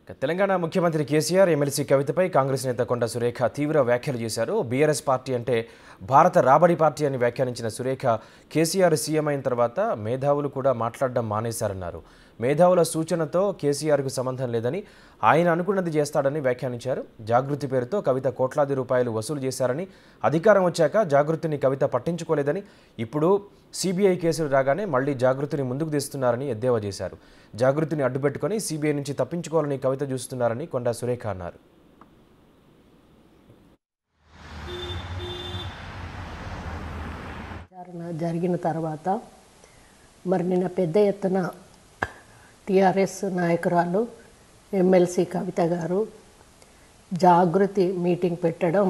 తెలంగాణ ముఖ్యమంత్రి కేసీఆర్ ఎమ్మెల్సీ కవితపై కాంగ్రెస్ నేత కొండ సురేఖ తీవ్ర వ్యాఖ్యలు చేశారు బీఆర్ఎస్ పార్టీ అంటే భారత రాబడి పార్టీ అని వ్యాఖ్యానించిన సురేఖ కేసీఆర్ సీఎం అయిన తర్వాత మేధావులు కూడా మాట్లాడడం మానేశారన్నారు మేధావుల సూచనతో కేసీఆర్కు సంబంధం లేదని ఆయన అనుకున్నది చేస్తాడని వ్యాఖ్యానించారు జాగృతి పేరుతో కవిత కోట్లాది రూపాయలు వసూలు చేశారని అధికారం వచ్చాక జాగృతిని కవిత పట్టించుకోలేదని ఇప్పుడు సిబిఐ కేసులు రాగానే మళ్లీ జాగృతిని ముందుకు తీస్తున్నారని ఎద్దేవా చేశారు జాగృతిని అడ్డుపెట్టుకొని సిబిఐ నుంచి తప్పించుకోవాలని కవిత చూస్తున్నారని కొండా సురేఖ అన్నారు విచారణ జరిగిన తర్వాత మరి నిన్న పెద్ద ఎత్తున టిఆర్ఎస్ నాయకురాలు ఎమ్మెల్సీ కవిత గారు జాగృతి మీటింగ్ పెట్టడం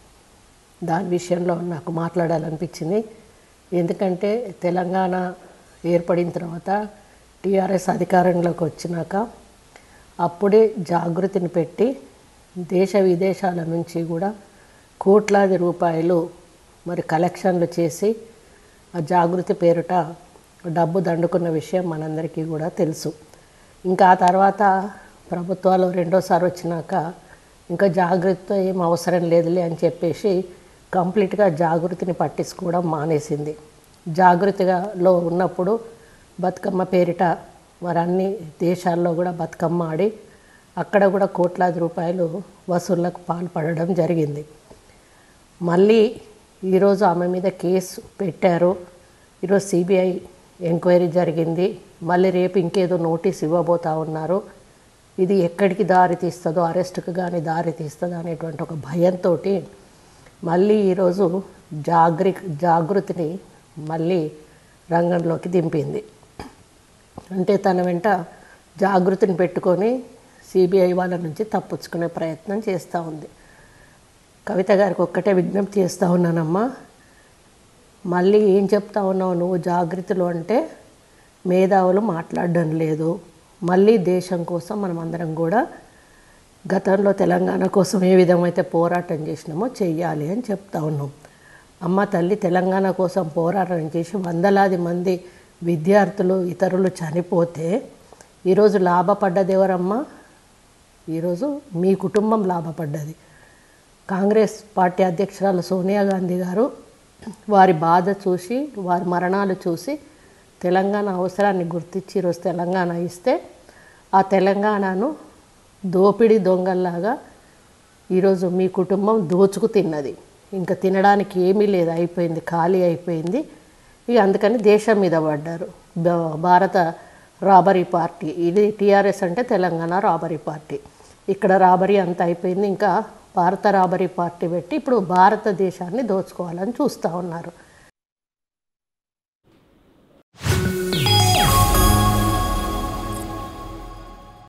దాని విషయంలో నాకు మాట్లాడాలనిపించింది ఎందుకంటే తెలంగాణ ఏర్పడిన తర్వాత టీఆర్ఎస్ అధికారంలోకి వచ్చినాక అప్పుడే జాగృతిని పెట్టి దేశ విదేశాల నుంచి కూడా కోట్లాది రూపాయలు మరి కలెక్షన్లు చేసి ఆ జాగృతి పేరుట డబ్బు దండుకున్న విషయం మనందరికీ కూడా తెలుసు ఇంకా ఆ తర్వాత ప్రభుత్వాలు రెండోసారి వచ్చినాక ఇంకా జాగృతితో ఏం అవసరం లేదులే అని చెప్పేసి కంప్లీట్గా జాగృతిని పట్టించుకోవడం మానేసింది జాగృతిగా లో ఉన్నప్పుడు బతుకమ్మ పేరిట మరి అన్ని దేశాల్లో కూడా బతుకమ్మ ఆడి అక్కడ కూడా కోట్లాది రూపాయలు వసూళ్లకు పాల్పడడం జరిగింది మళ్ళీ ఈరోజు ఆమె మీద కేసు పెట్టారు ఈరోజు సిబిఐ ఎంక్వైరీ జరిగింది మళ్ళీ రేపు ఇంకేదో నోటీస్ ఇవ్వబోతా ఉన్నారు ఇది ఎక్కడికి దారి తీస్తుందో అరెస్ట్కి కానీ దారి తీస్తుందో అనేటువంటి ఒక భయంతో మళ్ళీ ఈరోజు జాగృ జాగృతిని మళ్ళీ రంగంలోకి దింపింది అంటే తన వెంట జాగృతిని పెట్టుకొని సిబిఐ వాళ్ళ నుంచి తప్పించుకునే ప్రయత్నం చేస్తూ ఉంది కవిత గారికి ఒక్కటే విజ్ఞప్తి చేస్తూ ఉన్నానమ్మా మళ్ళీ ఏం చెప్తా ఉన్నావు నువ్వు జాగృతిలో అంటే మేధావులు మాట్లాడడం లేదు మళ్ళీ దేశం కోసం మనం అందరం కూడా గతంలో తెలంగాణ కోసం ఏ విధమైతే పోరాటం చేసినామో చెయ్యాలి అని చెప్తా ఉన్నాం అమ్మ తల్లి తెలంగాణ కోసం పోరాటం చేసి వందలాది మంది విద్యార్థులు ఇతరులు చనిపోతే ఈరోజు లాభపడ్డది ఎవరమ్మా ఈరోజు మీ కుటుంబం లాభపడ్డది కాంగ్రెస్ పార్టీ అధ్యక్షురాలు సోనియా గాంధీ గారు వారి బాధ చూసి వారి మరణాలు చూసి తెలంగాణ అవసరాన్ని గుర్తించి ఈరోజు తెలంగాణ ఇస్తే ఆ తెలంగాణను దోపిడీ దొంగల్లాగా ఈరోజు మీ కుటుంబం దోచుకు తిన్నది ఇంకా తినడానికి ఏమీ లేదు అయిపోయింది ఖాళీ అయిపోయింది ఇక అందుకని దేశం మీద పడ్డారు బ- భారత రాబరీ పార్టీ ఇది టీఆర్ఎస్ అంటే తెలంగాణ రాబరీ పార్టీ ఇక్కడ రాబరీ అంతా అయిపోయింది ఇంకా భారత రాబరీ పార్టీ పెట్టి ఇప్పుడు భారతదేశాన్ని దోచుకోవాలని చూస్తూ ఉన్నారు